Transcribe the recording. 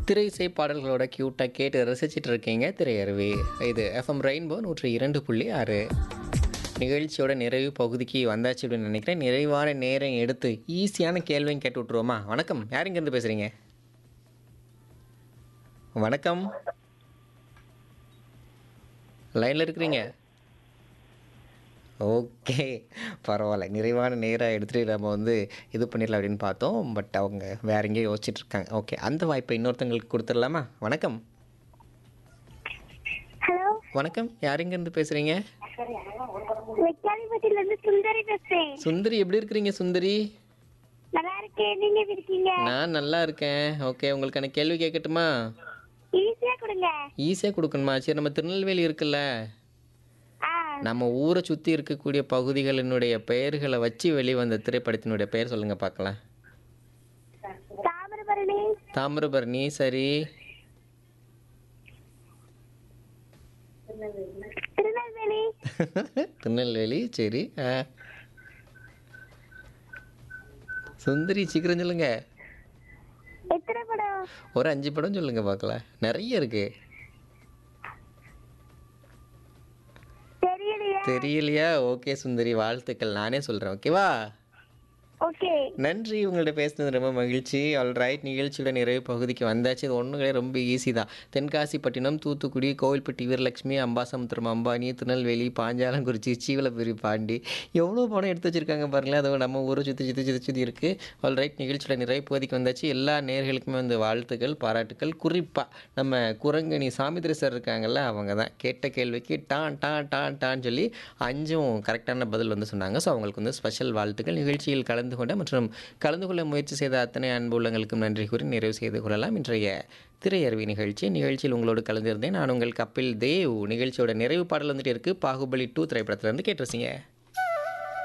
திரை இசை பாடல்களோட க்யூட்டாக கேட்டு ரசிச்சிட்டு இருக்கீங்க திரையருவி இது எஃப்எம் ரெயின்போ நூற்றி இரண்டு புள்ளி ஆறு நிகழ்ச்சியோட நிறைவு பகுதிக்கு வந்தாச்சு அப்படின்னு நினைக்கிறேன் நிறைவான நேரம் எடுத்து ஈஸியான கேள்வியும் கேட்டு விட்ருவோமா வணக்கம் யார் இங்கேருந்து பேசுகிறீங்க வணக்கம் லைனில் இருக்கிறீங்க ஓகே பரவாயில்ல நிறைவான நேராக எடுத்துகிட்டு நம்ம வந்து இது பண்ணிடலாம் அப்படின்னு பார்த்தோம் பட் அவங்க வேற எங்கேயோ யோசிச்சுட்டு இருக்காங்க ஓகே அந்த வாய்ப்பை இன்னொருத்தங்களுக்கு கொடுத்துடலாமா வணக்கம் ஹலோ வணக்கம் யார் இங்கேருந்து பேசுகிறீங்க வெக்காலிப்பட்டில இருந்து சுந்தரி பேசுறேன் சுந்தரி எப்படி இருக்கிறீங்க சுந்தரி நல்லா இருக்கேன் நீங்க எப்படி இருக்கீங்க நான் நல்லா இருக்கேன் ஓகே உங்களுக்கான கேள்வி கேட்கட்டுமா ஈஸியா கொடுங்க ஈஸியாக கொடுக்கணுமா சரி நம்ம திருநெல்வேலி இருக்குல்ல ஆ நம்ம ஊரை சுற்றி இருக்கக்கூடிய பகுதிகளினுடைய பெயர்களை வச்சு வெளிவந்த திரைப்படத்தினுடைய பெயர் சொல்லுங்க பார்க்கலாம் தாமிரபரணி தாமிரபரணி சரி திருநெல்வேலி திருநெல்வேலி சரி ஆ சுந்தரி சீக்கிரம் சொல்லுங்க எத்தனை படம் ஒரு அஞ்சு படம் சொல்லுங்க பார்க்கலாம் நிறைய இருக்கு தெரியலையா தெரியலையா ஓகே சுந்தரி வாழ்த்துக்கள் நானே சொல்கிறேன் ஓகேவா ஓகே நன்றி உங்கள்ட்ட பேசுனது ரொம்ப மகிழ்ச்சி ஆல் ரைட் நிகழ்ச்சியோட நிறைவு பகுதிக்கு வந்தாச்சு இது ஒன்றுங்களே ரொம்ப ஈஸி தான் தென்காசிப்பட்டினம் தூத்துக்குடி கோவில்பட்டி வீரலட்சுமி அம்பாசமுத்திரம் அம்பானி திருநெல்வேலி பாஞ்சாலங்குறிச்சி சீவலப்பெரி பாண்டி எவ்வளோ படம் எடுத்து வச்சிருக்காங்க பாருங்களேன் அது நம்ம ஊரை சுற்றி சுற்றி சுற்றி சுற்றி இருக்குது ஆல் ரைட் நிகழ்ச்சியோட நிறைவு பகுதிக்கு வந்தாச்சு எல்லா நேர்களுக்குமே வந்து வாழ்த்துக்கள் பாராட்டுக்கள் குறிப்பாக நம்ம குரங்கணி சாமித்திரி சார் இருக்காங்கல்ல அவங்க தான் கேட்ட கேள்விக்கு டான் டான் டான் டான் சொல்லி அஞ்சும் கரெக்டான பதில் வந்து சொன்னாங்க ஸோ அவங்களுக்கு வந்து ஸ்பெஷல் வாழ்த்துக்கள் நிகழ்ச்சியில் கலந்து கொண்ட மற்றும் கலந்து கொள்ள முயற்சி செய்த அத்தனை அன்பு உள்ளங்களுக்கும் நன்றி கூறி நிறைவு செய்து கொள்ளலாம் இன்றைய திரையரவி நிகழ்ச்சி நிகழ்ச்சியில் உங்களோடு கலந்திருந்தேன் நான் உங்கள் கபில் தேவ் நிகழ்ச்சியோட நிறைவு பாடல் வந்துட்டு இருக்குது பாகுபலி டூ திரைப்படத்திலேருந்து கேட்டிருந்தீங்க